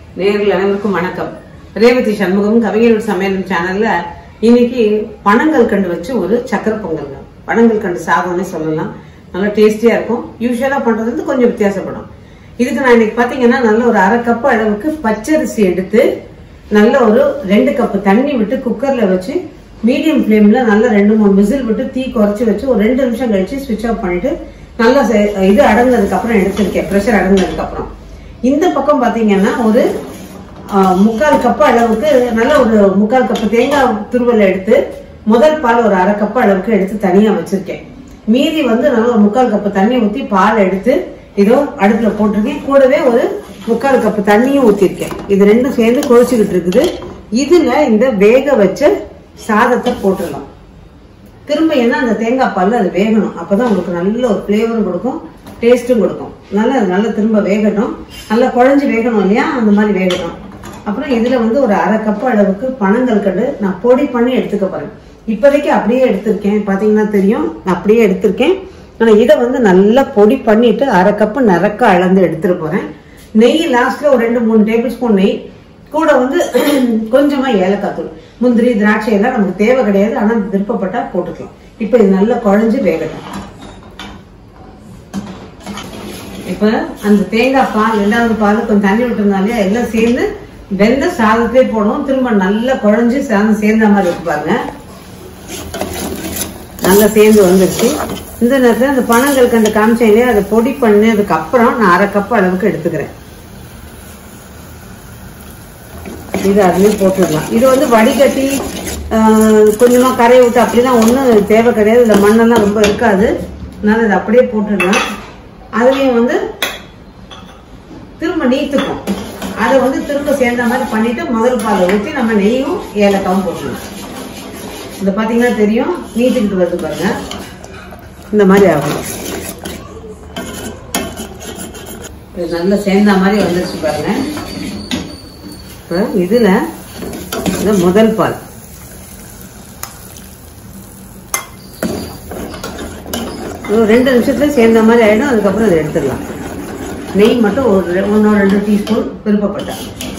நேரில் அனைவருக்கும் வணக்கம் ரேவதி சண்முகம் கவிஞர் சமையல் சேனல்ல இன்னைக்கு பனங்கள் கண்டு வச்சு ஒரு சக்கரை பொங்கல்ங்க பனங்கள் கண்டு சாதம்னே சொல்லலாம் நல்லா டேஸ்டியா இருக்கும் யூஸ்வலா பண்றது வந்து கொஞ்சம் வித்தியாசப்படும் இதுக்கு நான் இன்னைக்கு பாத்தீங்கன்னா நல்ல ஒரு அரை கப் அளவுக்கு பச்சரிசி எடுத்து நல்ல ஒரு ரெண்டு கப் தண்ணி விட்டு குக்கர்ல வச்சு மீடியம் ஃப்ளேம்ல நல்லா ரெண்டு மூணு விசில் விட்டு தீ குறைச்சி வச்சு ஒரு ரெண்டு நிமிஷம் கழிச்சு ஸ்விட்ச் ஆஃப் பண்ணிட்டு நல்லா செ- இது அடங்கினதுக்கு அப்புறம் எடுத்திருக்கேன் ப்ரெஷர் அடங்கினதுக்கு அப்புறம் இந்த பக்கம் பாத்தீங்கன்னா ஒரு ஆ, முக்கால் கப் அளவுக்கு நல்ல ஒரு முக்கால் கப் தேங்காய் துருவல் எடுத்து முதல் பால் ஒரு அரை கப் அளவுக்கு எடுத்து தனியா வச்சிருக்கேன் மீதி வந்து நல்ல ஒரு முக்கால் கப் தண்ணி ஊத்தி பால் எடுத்து இதோ அடுப்புல போட்டிருக்கேன் கூடவே ஒரு முக்கால் கப் தண்ணியும் ஊத்திருக்கேன் இது ரெண்டும் சேர்ந்து கொதிச்சுக்கிட்டு இருக்குது இதுல இந்த வேக வச்ச சாதத்தை போட்டுடலாம் திரும்ப என்ன அந்த தேங்காய் பால்ல அது வேகணும் அப்பதான் உங்களுக்கு நல்ல ஒரு ஃப்ளேவரும் கொடுக்கும் டேஸ்ட்டும் கொடுக்கும் நல்லா அது நல்லா திரும்ப வேகட்டும் நல்லா குழஞ்சு வேகணும் இல்லையா அந்த மாதிரி வேகட்டும் அப்புறம் இதுல வந்து ஒரு அரை கப் அளவுக்கு பனங்கள் கண்டு நான் பொடி பண்ணி எடுத்துக்க போறேன் இப்போதைக்கு அப்படியே எடுத்திருக்கேன் பாத்தீங்கன்னா தெரியும் நான் அப்படியே எடுத்திருக்கேன் ஆனா இதை வந்து நல்லா பொடி பண்ணிட்டு அரை கப்பு நிறக்க அளந்து எடுத்துட்டு போறேன் நெய் லாஸ்ட்ல ஒரு ரெண்டு மூணு டேபிள் ஸ்பூன் நெய் கூட வந்து கொஞ்சமா ஏலக்காய் தூள் முந்திரி திராட்சை எல்லாம் நமக்கு தேவை கிடையாது ஆனா விருப்பப்பட்டா போட்டுக்கலாம் இப்ப இது நல்லா குழஞ்சு வேகட்டும் இப்ப அந்த தேங்காய் பால் ரெண்டாவது பால் கொஞ்சம் தண்ணி விட்டுருந்தாலே எல்லாம் சேர்ந்து வெந்த சாதத்திலே போடணும் திரும்ப நல்லா குழஞ்சு சாதம் சேர்ந்த மாதிரி இருக்கு பாருங்க நல்லா சேர்ந்து வந்துருச்சு இந்த நேரத்துல அந்த பனங்கள் கண்டு காமிச்சேன் இல்லையா அதை பொடி பண்ணதுக்கு அப்புறம் நான் அரை கப் அளவுக்கு எடுத்துக்கிறேன் இது அதுலயும் போட்டுடலாம் இது வந்து வடிகட்டி ஆஹ், கொஞ்சமா கரையை விட்டு அப்படிலாம் ஒன்றும் தேவை கிடையாது இந்த மண்ணெல்லாம் ரொம்ப இருக்காது அதனால இதை அப்படியே போட்டுடலாம் அதுலயும் வந்து திரும்ப நீத்துக்கும் அதை வந்து திரும்ப சேர்ந்த மாதிரி பண்ணிட்டு முதல் பாலை ஊற்றி நம்ம நெய்யும் ஏலக்காவும் போட்டுடலாம் இந்த பாத்தீங்கன்னா தெரியும் நீட்டுக்கிட்டு வருது பாருங்க இந்த மாதிரி ஆகும் இது நல்லா சேர்ந்த மாதிரி வந்துருச்சு பாருங்க இப்ப இதுல இந்த முதல் பால் ஒரு ரெண்டு நிமிஷத்துல சேர்ந்த மாதிரி ஆயிடும் அதுக்கப்புறம் அதை எடுத்துடலாம் நெய் மட்டும் ஒரு ரெ- ஒண்ணோ ரெண்டு டீஸ்பூன் விருப்பப்பட்ட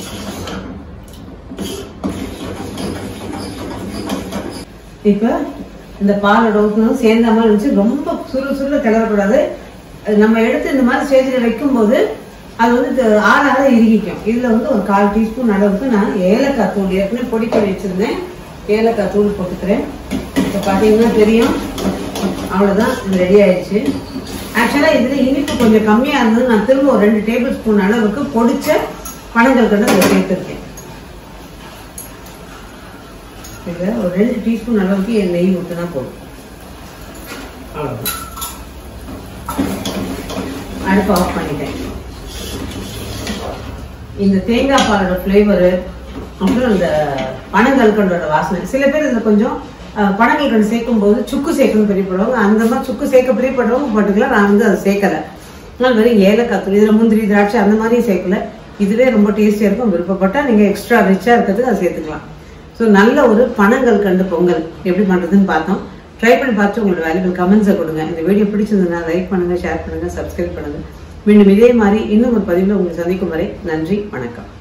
இப்ப இந்த பாலோட ஊற்றணும் சேர்ந்த மாதிரி இருந்துச்சு ரொம்ப சுருள் சுருள கிளறக்கூடாது அது நம்ம எடுத்து இந்த மாதிரி ஸ்டேஜில் வைக்கும்போது அது வந்து த- ஆற ஆற இறுகிக்கும் இதுல வந்து ஒரு கால் டீஸ்பூன் அளவுக்கு நான் ஏலக்காய் தூள் ஏற்கனவே பொடி பண்ணி வச்சிருந்தேன் ஏலக்காய் தூள் போட்டுக்கிறேன் இப்போ பார்த்தீங்கன்னா தெரியும் அவ்வளோதான் இது ரெடி ஆயிடுச்சு ஆக்சுவலாக இதில் இனிப்பு கொஞ்சம் கம்மியாக இருந்தது நான் திரும்ப ஒரு ரெண்டு டேபிள் ஸ்பூன் அளவுக்கு பொடிச்ச பனங்கள் கண்டு அதை சேர்த்துருக்கேன் இதில் ஒரு ரெண்டு டீஸ்பூன் அளவுக்கு என் நெய் ஊற்றினா போதும் அவ்வளோதான் அடுப்பு ஆஃப் பண்ணிட்டேன் இந்த தேங்காய் பாலோட ஃப்ளேவரு அப்புறம் இந்த பனங்கல்கண்டோட வாசனை சில பேர் இதில் கொஞ்சம் அஹ், பனங்கல்கண்டு சேர்க்கும் போது சுக்கு சேர்க்கணும்னு பிரியப்படுவாங்க அந்த மாதிரி சுக்கு சேர்க்க பிரியப்படுறவங்க போட்டுக்கலாம் நான் வந்து அதை சேர்க்கலை நான் வெறும் ஏலக்காய் தூள் இதில் முந்திரி திராட்சை அந்த மாதிரியும் சேர்க்கல இதுவே ரொம்ப டேஸ்டியாக இருக்கும் விருப்பப்பட்டா நீங்கள் எக்ஸ்ட்ரா ரிச்சாக இருக்கிறதுக்கு அதை சேர்த்துக்கலாம் ஸோ நல்ல ஒரு பனங்கள் கண்டு பொங்கல் எப்படி பண்ணுறதுன்னு பார்த்தோம் ட்ரை பண்ணி பார்த்து உங்களோட வேல்யூபிள் கமெண்ட்ஸை கொடுங்க இந்த வீடியோ பிடிச்சிருந்ததுன்னா லைக் பண்ணுங்க ஷேர் பண்ணுங்க சப்ஸ்கிரைப் பண்ணுங்க மீண்டும் இதே மாதிரி இன்னும் ஒரு பதிவில் உங்களை சந்திக்கும் வரை நன்றி வணக்கம்